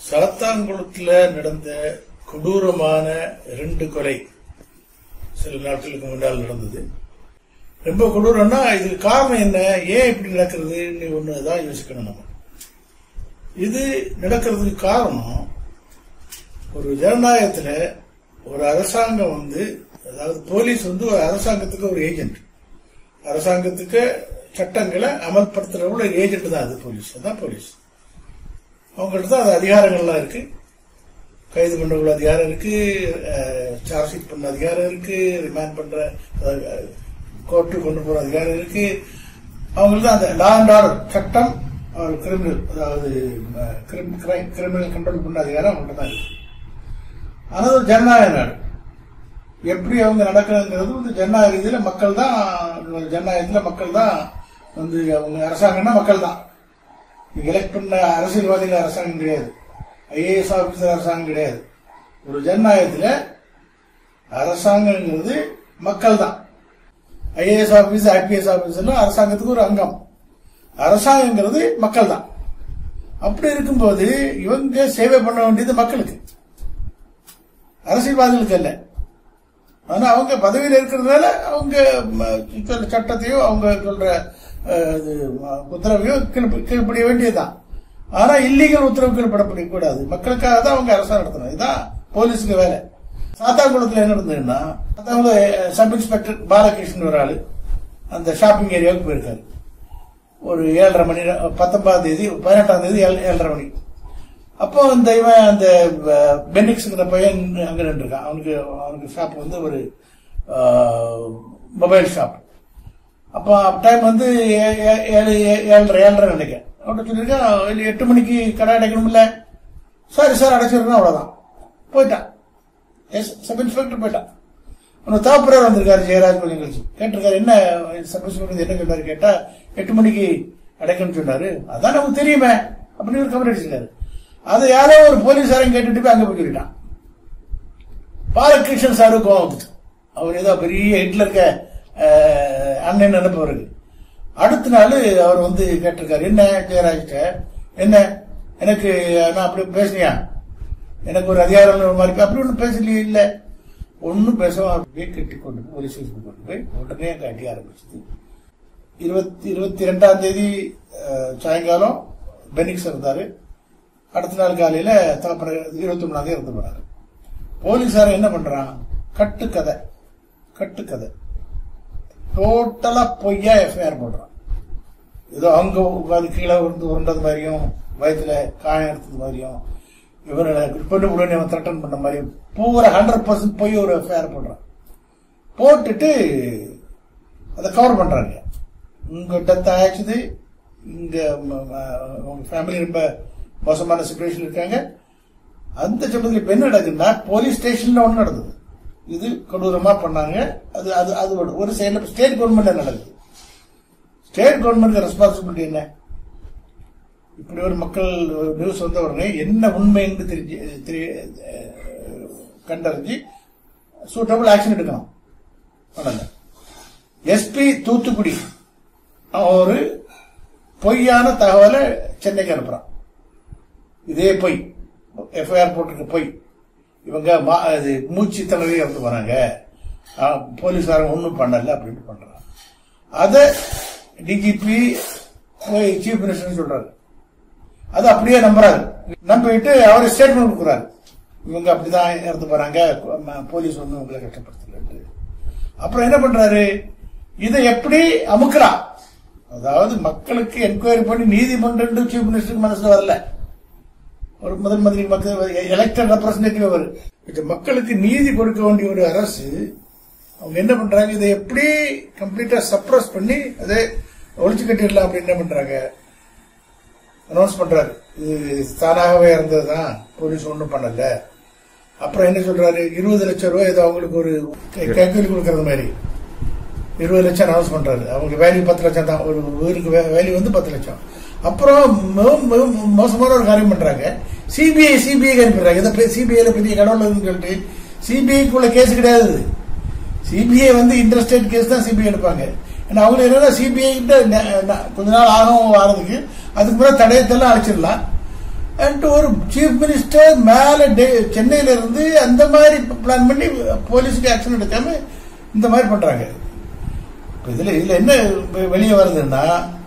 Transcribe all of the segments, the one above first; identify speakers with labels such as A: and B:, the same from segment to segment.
A: சாத்தான்குளத்தில் நடந்த கொடூரமான ரெண்டு கொலை சில நாட்களுக்கு முன்னால் நடந்தது ரொம்ப கொடூரம்னா இதுக்கு காரணம் என்ன ஏன் இப்படி நடக்கிறதுன்னு ஒன்று தான் யோசிக்கணும் நம்ம இது நடக்கிறதுக்கு காரணம் ஒரு ஜனநாயகத்தில் ஒரு அரசாங்கம் வந்து அதாவது போலீஸ் வந்து ஒரு அரசாங்கத்துக்கு ஒரு ஏஜென்ட் அரசாங்கத்துக்கு சட்டங்களை அமல்படுத்துறவங்கள ஏஜென்ட் தான் அது போலீஸ் அதான் போலீஸ் அவங்கள்ட்ட தான் அது அதிகாரங்கள்லாம் இருக்கு கைது பண்றவங்கள அதிகாரம் இருக்கு சார்ஜ் ஷீட் பண்ண அதிகாரம் இருக்கு ரிமாண்ட் பண்ற கோர்ட்டு கொண்டு போற அதிகாரம் இருக்கு அவங்களுக்கு தான் அந்த லா அண்ட் ஆர்டர் சட்டம் கிரிமினல் அதாவது கிரிமினல் கண்ட்ரோல் பண்ண அதிகாரம் அவங்கள்ட்ட தான் இருக்கு ஆனால் ஒரு ஜனநாயக நாடு எப்படி அவங்க நடக்கிறதுங்கிறது வந்து ஜனநாயக ரீதியில மக்கள் தான் ஜனநாயகத்தில் மக்கள் தான் வந்து அவங்க அரசாங்கம்னா மக்கள் தான் எலெக்ட் பண்ண அரசியல்வாதிகள் அரசாங்கம் கிடையாது ஐஏஎஸ் ஆபீசர் அரசாங்கம் கிடையாது ஒரு ஜனநாயகத்தில் அரசாங்கங்கிறது மக்கள் தான் ஐஏஎஸ் ஆபீசர் ஐபிஎஸ் ஆபீசர்லாம் அரசாங்கத்துக்கு ஒரு அங்கம் அரசாங்கங்கிறது மக்கள் தான் அப்படி இருக்கும்போது இவங்க சேவை பண்ண வேண்டியது மக்களுக்கு அரசியல்வாதிகளுக்கு அல்ல ஆனா அவங்க பதவியில் இருக்கிறதுனால அவங்க சொல்ற சட்டத்தையோ அவங்க சொல்ற உத்தரவையோ கீழ்ப்படிய வேண்டியதுதான் ஆனா இல்லீகல் உத்தரவு கீழ்படப்பட கூடாது மக்களுக்காக தான் அவங்க அரசாங்கம் நடத்தணும் இதுதான் போலீஸுக்கு வேலை சாத்தாங்குளத்தில் என்ன நடந்ததுன்னா சாத்தாங்குளம் சப் இன்ஸ்பெக்டர் பாலகிருஷ்ணன் ஒரு ஆளு அந்த ஷாப்பிங் ஏரியாவுக்கு போயிருக்காரு ஒரு ஏழரை மணி பத்தொன்பதாம் தேதி பதினெட்டாம் தேதி ஏழரை மணி அப்போ இந்த இவன் அந்த பெனிக்ஸ்ங்கிற பையன் அங்க நின்றுருக்கான் அவனுக்கு அவனுக்கு ஷாப் வந்து ஒரு மொபைல் ஷாப் அப்போ டைம் வந்து ஏழு ஏழரை ஏழரை நினைக்கிறேன் அவன்கிட்ட சொல்லியிருக்கேன் எட்டு மணிக்கு கடை அடைக்கணும்ல சரி சார் அடைச்சிருக்கணும் அவ்வளோதான் போயிட்டான் எஸ் சப் இன்ஸ்பெக்டர் போயிட்டான் அவனுக்கு தாப்புறார் வந்திருக்காரு ஜெயராஜ் கொஞ்சம் கழிச்சு கேட்டிருக்காரு என்ன சப் இன்ஸ்பெக்டர் என்ன சொன்னாரு கேட்டா எட்டு மணிக்கு அடைக்கணும்னு சொன்னாரு அதான் நமக்கு தெரியுமே அப்படின்னு ஒரு கவர் அடிச்சிருக்காரு அதை யாரோ ஒரு போலீஸாரையும் கேட்டுட்டு போய் அங்க போய் சொல்லிட்டான் பாலகிருஷ்ணன் சாரு கோவம் அவர் ஏதோ பெரிய ஹெட்ல இருக்க அண்ணன் நினைப்பவருக்கு அடுத்த நாள் அவர் வந்து கேட்டிருக்காரு என்ன ஜெயராஜ்கிட்ட என்ன எனக்கு நான் அப்படி பேசுனியா எனக்கு ஒரு அதிகாரம் ஒரு மாதிரி அப்படி ஒன்றும் பேசலையே இல்லை ஒன்றும் பேசாம அப்படியே கட்டி கொண்டு போய் போலீஸ் ஸ்டேஷன் கொண்டு போய் உடனே அங்கே அடி ஆரம்பிச்சது இருபத்தி இருபத்தி ரெண்டாம் தேதி சாயங்காலம் பெனிக்ஸ் இருந்தாரு அடுத்த நாள் காலையில தாப்பற இருபத்தி மூணாம் தேதி இறந்து போனாரு போலீஸார என்ன பண்றான் கட்டுக்கதை கட்டுக்கதை டோட்டலா பொய்யா எஃப்ஐஆர் போடுறான் ஏதோ அவங்க உட்காந்து கீழே விழுந்து உருண்டது மாதிரியும் வயதுல காயம் எடுத்தது மாதிரியும் இவனை பெண்ணு உடனே அவன் த்ரெட்டன் பண்ண மாதிரியும் பூரா ஹண்ட்ரட் பர்சன்ட் போய் ஒரு எஃப்ஐஆர் போடுறான் போட்டுட்டு அதை கவர் பண்றாங்க உங்க டெத் ஆயிடுச்சுது இங்க உங்க ஃபேமிலி ரொம்ப மோசமான சுச்சுவேஷன் இருக்காங்க அந்த சமயத்தில் இப்ப என்ன நடக்குதுன்னா போலீஸ் ஸ்டேஷன்ல ஒண்ணு நடந்தது இது கொடூரமா பண்ணாங்க அது அது அது ஒரு சைடில் ஸ்டேட் கவர்மெண்ட் நடக்குது ஸ்டேட் கவர்மெண்ட் ரெஸ்பான்சிபிலிட்டி என்ன இப்படி ஒரு மக்கள் நியூஸ் வந்த உடனே என்ன உண்மை என்று தெரிஞ்சு கண்டறிஞ்சு சூட்டபிள் ஆக்ஷன் எடுக்கணும் பண்ணல எஸ்பி தூத்துக்குடி ஒரு பொய்யான தகவலை சென்னைக்கு அனுப்புறான் இதே பொய் எஃப்ஐஆர் போட்டிருக்க பொய் இவங்க மூச்சு தலைவி இறந்து போறாங்க போலீஸாரங்க ஒன்றும் பண்ணல அப்படின்னு பண்றாங்க அதை டிஜிபி போய் சீஃப் மினிஸ்டர் சொல்றாரு அது அப்படியே நம்புறாரு நம்பிட்டு அவர் ஸ்டேட்மெண்ட் கொடுக்குறாரு இவங்க அப்படிதான் இறந்து போறாங்க போலீஸ் ஒன்றும் உங்களை கஷ்டப்படுத்தல அப்புறம் என்ன பண்றாரு இதை எப்படி அமுக்குறான் அதாவது மக்களுக்கு என்கொயரி பண்ணி நீதிமன்றம் சீஃப் மினிஸ்டருக்கு மனசுல வரல ஒரு முதல் மந்திரி மக்கள் எலெக்டட் ரெப்ரஸன்டேட்டிவ் அவர் மக்களுக்கு நீதி கொடுக்க வேண்டிய ஒரு அரசு அவங்க என்ன பண்றாங்க இதை எப்படி கம்ப்ளீட்டா சப்ரஸ் பண்ணி அதை ஒழிச்சு கட்டிடலாம் அப்படின்னு என்ன பண்றாங்க அனௌன்ஸ் பண்றாரு இது தானாகவே இருந்ததுதான் போலீஸ் ஒன்றும் பண்ணல அப்புறம் என்ன சொல்றாரு இருபது லட்சம் ரூபாய் ஏதோ அவங்களுக்கு ஒரு கைக்கூலி கொடுக்கறது மாதிரி இருபது லட்சம் அனௌன்ஸ் பண்றாரு அவங்க வேல்யூ பத்து லட்சம் தான் ஒரு ஊருக்கு வேல்யூ வந்து பத்து லட்சம் அப்புறம் மோசமான ஒரு காரியம் பண்றாங்க சிபிஐ சிபிஐ அனுப்பிடுறாங்க இதை சிபிஐல பெரிய கடவுள் சொல்லிட்டு சிபிஐக்குள்ள கேஸ் கிடையாது சிபிஐ வந்து இன்டர்ஸ்டேட் கேஸ் தான் சிபிஐ எடுப்பாங்க ஏன்னா அவங்க என்னன்னா சிபிஐ கிட்ட கொஞ்ச நாள் ஆகும் ஆறதுக்கு அதுக்கு முன்னாடி தடயத்தெல்லாம் அழைச்சிடலாம் அண்ட் ஒரு சீஃப் மினிஸ்டர் மேல டெ- சென்னையில இருந்து அந்த மாதிரி பிளான் பண்ணி போலீஸுக்கு ஆக்ஷன் எடுக்காம இந்த மாதிரி பண்றாங்க இப்ப இதுல இதுல என்ன வெ- வெளியே வருதுன்னா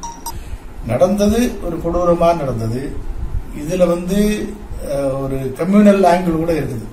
A: நடந்தது ஒரு கொடூரமா நடந்தது இதுல வந்து அஹ், ஒரு கம்யூனல் ஆங்கிள் கூட இருக்குது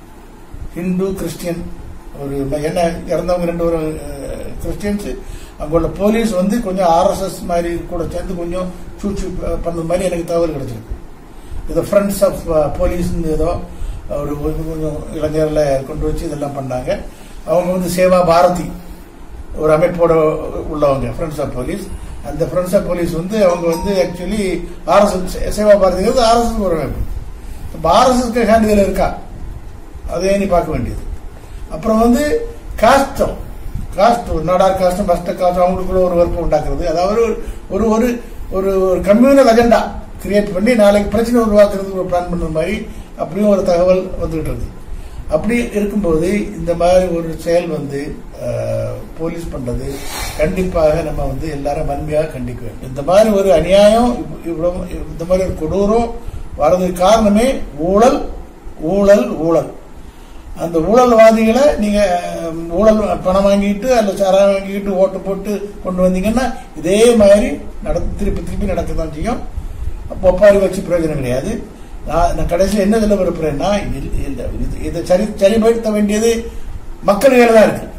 A: ஹிந்து கிறிஸ்டியன் ஒரு ம- என்ன இறந்தவங்க ரெண்டு ஒரு கிறிஸ்டியன்ஸ் அங்க உள்ள போலீஸ் வந்து கொஞ்சம் ஆர்எஸ்எஸ் மாதிரி கூட சேர்ந்து கொஞ்சம் சூழ்ச்சி ப- பண்ணது மாதிரி எனக்கு தகவல் கிடைச்சிருக்கு இது ஃப்ரெண்ட்ஸ் ஆஃப் போலீஸ் ஏதோ ஒரு கொஞ்சம் கொஞ்சம் இளைஞர்ல கொண்டு வச்சு இதெல்லாம் பண்ணாங்க அவங்க வந்து சேவா பாரதி ஒரு அமைப்போட உள்ளவங்க ஃப்ரெண்ட்ஸ் ஆஃப் போலீஸ் அந்த ஃப்ரெண்ட்ஸ் ஆஃப் போலீஸ் வந்து அவங்க வந்து ஆக்சுவலி ஆர்எஸ்எஸ் சேவா பாரதிங்கிறது ஆர்எஸ்எஸ் ஒரு அமைப்பு இப்போ ஆர்எஸ்எஸ்க்கு ஹேண்ட் இதில் இருக்கா அதே நீ பார்க்க வேண்டியது அப்புறம் வந்து காஸ்டம் காஸ்ட் நாடார் காஸ்டும் பஸ்ட காஸ்ட் அவங்களுக்குள்ள ஒரு வெறுப்பு உண்டாக்குறது அதாவது ஒரு ஒரு ஒரு ஒரு ஒரு கம்யூனல் அஜெண்டா கிரியேட் பண்ணி நாளைக்கு பிரச்சனை உருவாக்குறதுக்கு ஒரு பிளான் பண்ணுற மாதிரி அப்படியும் ஒரு தகவல் வந்துகிட்டு இருக்கு அப்படி இருக்கும்போது இந்த மாதிரி ஒரு செயல் வந்து அஹ், போலீஸ் பண்றது கண்டிப்பாக நம்ம வந்து எல்லாரும் வன்மையாக கண்டிக்க வேண்டும் இந்த மாதிரி ஒரு அநியாயம் இவ்- இவ்வளவு இந்த மாதிரி ஒரு கொடூரம் வர்றதுக்கு காரணமே ஊழல் ஊழல் ஊழல் அந்த ஊழல்வாதிகளை நீங்க அஹ், ஊழல் பணம் வாங்கிட்டு அல்ல சாராயம் வாங்கிட்டு ஓட்டு போட்டு கொண்டு வந்தீங்கன்னா இதே மாதிரி நட திருப்பி திருப்பி நடக்க தான் செய்யும் அப்போ ஒப்பாரி வச்சு பிரயோஜனம் கிடையாது நான் நான் கடைசியில் என்ன சொல்ல விரும்புறேன்னா இது- இது- இது- இதை சரி சரிபடுத்த வேண்டியது மக்கள் கையில தான் இருக்கு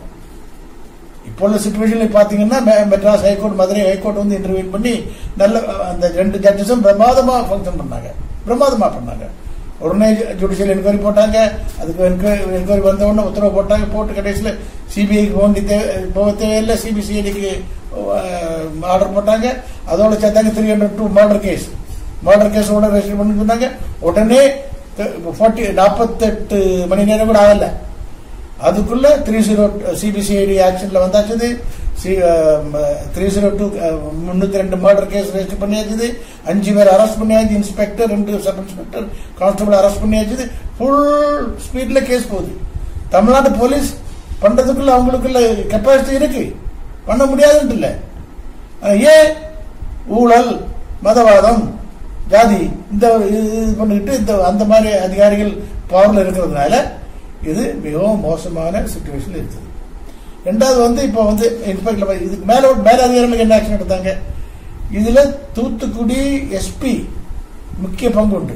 A: இப்போ உள்ள சுச்சுவேஷன்ல பாத்தீங்கன்னா மெ- மெட்ராஸ் ஹைகோர்ட் மதுரை ஹைகோர்ட் வந்து இன்டர்வியூ பண்ணி நல்ல அஹ், அந்த ரெண்டு ஜட்ஜஸும் பிரமாதமா ஃபங்க்ஷன் பண்ணாங்க பிரமாதமா பண்ணாங்க உடனே ஜுடிஷியல் என்கொயரி போட்டாங்க அதுக்கு என்கொயரி வந்த உடனே உத்தரவு போட்டாங்க போட்டு கடைசியில் சிபிஐக்கு போக வேண்டிய தேவை- போக தேவையில்லை சிபிசிஐடிக்கு ஆர்டர் போட்டாங்க அதோட சேர்த்தாங்க three hundred two murder case murder கேஸோட ரெஜிஸ்டர் பண்ணி சொன்னாங்க உடனே ஃபார்ட்டி நாற்பத்தெட்டு மணி நேரம் கூட ஆகல அதுக்குள்ள த்ரீ ஜீரோ சிபிசிஐடி ஆக்ஷன்ல வந்தாச்சுது த்ரீ ஜீரோ டூ முன்னூத்தி ரெண்டு மர்டர் கேஸ் ரெஜிஸ்டர் பண்ணியாச்சுது அஞ்சு பேர் அரெஸ்ட் பண்ணியாச்சு இன்ஸ்பெக்டர் ரெண்டு சப் இன்ஸ்பெக்டர் கான்ஸ்டபிள் அரெஸ்ட் பண்ணியாச்சுது ஃபுல் ஸ்பீட்ல கேஸ் போகுது தமிழ்நாடு போலீஸ் பண்றதுக்குள்ள அவங்களுக்குள்ள கெப்பாசிட்டி இருக்கு பண்ண முடியாதுன்ட்டு இல்ல ஆனா ஏன் ஊழல் மதவாதம் ஜாதி இந்த இது இது பண்ணிக்கிட்டு இந்த அந்த மாதிரி அதிகாரிகள் பவர்ல இருக்கிறதுனால இது மிகவும் மோசமான சுச்சுவேஷன் இருக்குது ரெண்டாவது வந்து இப்போ வந்து இன்ஸ்பெக்டர் இதுக்கு மேல மேல அதிகாரிகளுக்கு என்ன ஆக்ஷன் எடுத்தாங்க இதுல தூத்துக்குடி எஸ்பி முக்கிய பங்கு உண்டு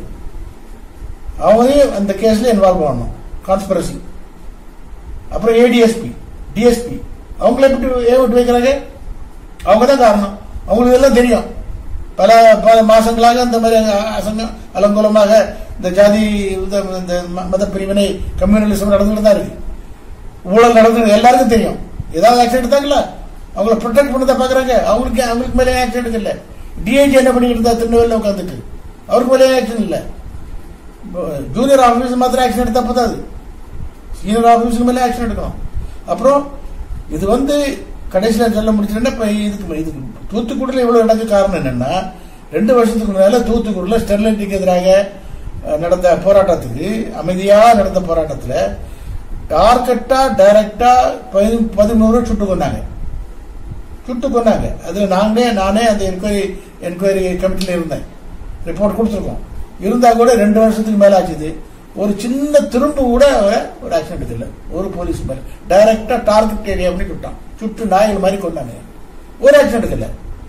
A: அவரையும் அந்த கேஸ்ல இன்வால்வ் பண்ணணும் கான்ஸ்பிரசி அப்புறம் ஏடிஎஸ்பி டிஎஸ்பி அவங்கள எப்படி ஏன் விட்டு வைக்கிறாங்க அவங்க தான் காரணம் அவங்களுக்கு எல்லாம் தெரியும் பல பல மாசங்களாக இந்த மாதிரி அசங்கம் அலங்கோலமாக இந்த ஜாதி இந்த இந்த ம- மத பிரிவினை கம்யூனலிசம் நடந்துட்டு தான் இருக்கு ஊழல் நடந்து எல்லாருக்கும் தெரியும் ஏதாவது ஆக்ஷன் எடுத்தாங்களா அவங்கள ப்ரொடெக்ட் பண்ண தான் பாக்குறாங்க அவங்களுக்கு அவங்களுக்கு மேலே ஆக்ஷன் எடுக்கல டிஐஜி என்ன பண்ணிட்டு இருந்தா திருநெல்வேலியில் உட்காந்துட்டு அவருக்கு மேலே ஆக்ஷன் இல்லை ஜூனியர் ஆஃபீஸ் மாத்திரம் ஆக்ஷன் எடுத்தா போதாது சீனியர் ஆஃபீஸுக்கு மேலே ஆக்ஷன் எடுக்கணும் அப்புறம் இது வந்து கடைசியில் சொல்ல முடிச்சுன்னா இப்போ இதுக்கு இதுக்கு தூத்துக்குடியில் இவ்வளவு நடக்க காரணம் என்னன்னா ரெண்டு வருஷத்துக்கு முன்னால தூத்துக்குடியில் ஸ்டெர்லைட்டுக்கு எதிராக அஹ், நடந்த போராட்டத்துக்கு அமைதியா நடந்த போராட்டத்தில் டார்கெட்டா டைரக்டா பதி- பதினோரு சுட்டு கொண்டாங்க சுட்டு கொண்டாங்க அதுல நாங்களே நானே அந்த என்கொயரி என்கொயரி கமிட்டில இருந்தேன் ரிப்போர்ட் கொடுத்துருக்கோம் இருந்தா கூட ரெண்டு வருஷத்துக்கு மேல ஆச்சுது ஒரு சின்ன திரும்ப கூட அவரை ஒரு ஆக்ஷன் எடுக்கல ஒரு போலீஸ் மேல டைரக்டா டார்கெட் ஏரியா பண்ணி சுட்டான் சுட்டு நாய்கள் மாதிரி கொண்டாங்க ஒரு ஆக்ஷன் எடுக்கல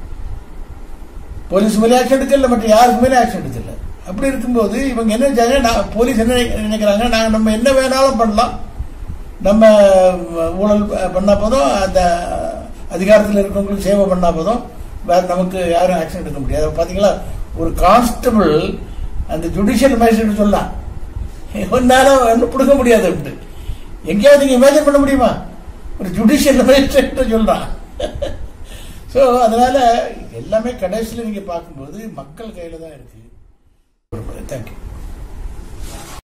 A: போலீஸ் மேலே ஆக்ஷன் எடுக்கல மற்ற யாருக்கு மேலே ஆக்ஷன் எடுக்கல அப்படி இருக்கும்போது இவங்க என்ன செஞ்சாங்க நான் போலீஸ் என்ன நினைக்கிறாங்க நாங்க நம்ம என்ன வேணாலும் பண்ணலாம் நம்ம ஊழல் பண்ணா போதும் அந்த அதிகாரத்தில் இருக்கவங்களுக்கு சேவை பண்ணா போதும் வேற நமக்கு யாரும் ஆக்ஷன் எடுக்க முடியாது பாத்தீங்களா ஒரு கான்ஸ்டபிள் அந்த ஜுடிஷியல் மேஜிஸ்ட்ரேட் சொல்லலாம் ஒன்னால ஒன்றும் பிடுங்க முடியாது அப்படின்ட்டு எங்கேயாவது நீங்க இமேஜின் பண்ண முடியுமா ஒரு ஜுடிஷியல் மேஜிஸ்ட்ரேட் சொல்றான் ஸோ அதனால எல்லாமே கடைசியில் நீங்க பார்க்கும்போது மக்கள் கையில தான் இருக்கு தேங்க்யூ